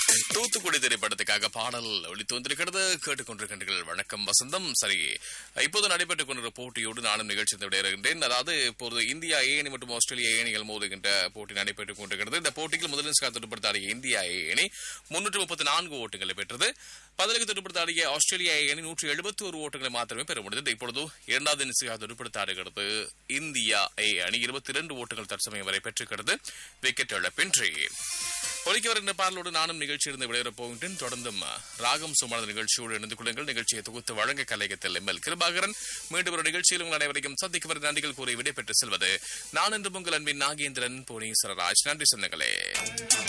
தூத்துக்குடி திரைப்படத்துக்காக பாடல் ஒளித்து வந்திருக்கிறது கேட்டுக்கொண்டிருக்கின்றீர்கள் வணக்கம் வசந்தம் சரி இப்போது நடைபெற்றுக் கொண்டிருக்கிற போட்டியோடு நானும் நிகழ்ச்சி விடையிறுகின்றேன் அதாவது இப்போது இந்தியா ஏ அணி மற்றும் ஆஸ்திரேலியா ஏ அணிகள் மோதுகின்ற போட்டி நடைபெற்றுக் கொண்டிருக்கிறது இந்த போட்டியில் முதலில் துடுப்படுத்தாடிய இந்தியா ஏ அணி முன்னூற்று முப்பத்தி நான்கு ஓட்டுகளை பெற்றது பதிலுக்கு துடுப்படுத்தாடிய ஆஸ்திரேலியா ஏ அணி நூற்றி எழுபத்தி ஒரு ஓட்டுகளை மாத்திரமே பெற முடிந்தது இப்பொழுது இரண்டாவது இன்னிசுக்காக துடுப்படுத்தாடுகிறது இந்தியா ஏ அணி இருபத்தி இரண்டு ஓட்டுகள் தற்சமயம் வரை பெற்றுக்கிறது விக்கெட் இழப்பின்றி ஒலிக்க வருகின்ற பாடலோடு நானும் நிகழ்ச்சியிலிருந்து விளையாடப் போகின்றேன் தொடர்ந்தும் ராகம் சுமண நிகழ்ச்சியோடு இணைந்து கொள்ளுங்கள் நிகழ்ச்சியை தொகுத்து வழங்க கலையகத்தில் எம் எல் கிருபாகரன் மீண்டும் ஒரு நிகழ்ச்சியில் உங்கள் அனைவரையும் சந்திக்கும் வரை நன்றிகள் கூறி விடைபெற்று செல்வது நான் என்று உங்கள் அன்பின் நாகேந்திரன் புவனேஸ்வரராஜ் நன்றி சொந்தங்களே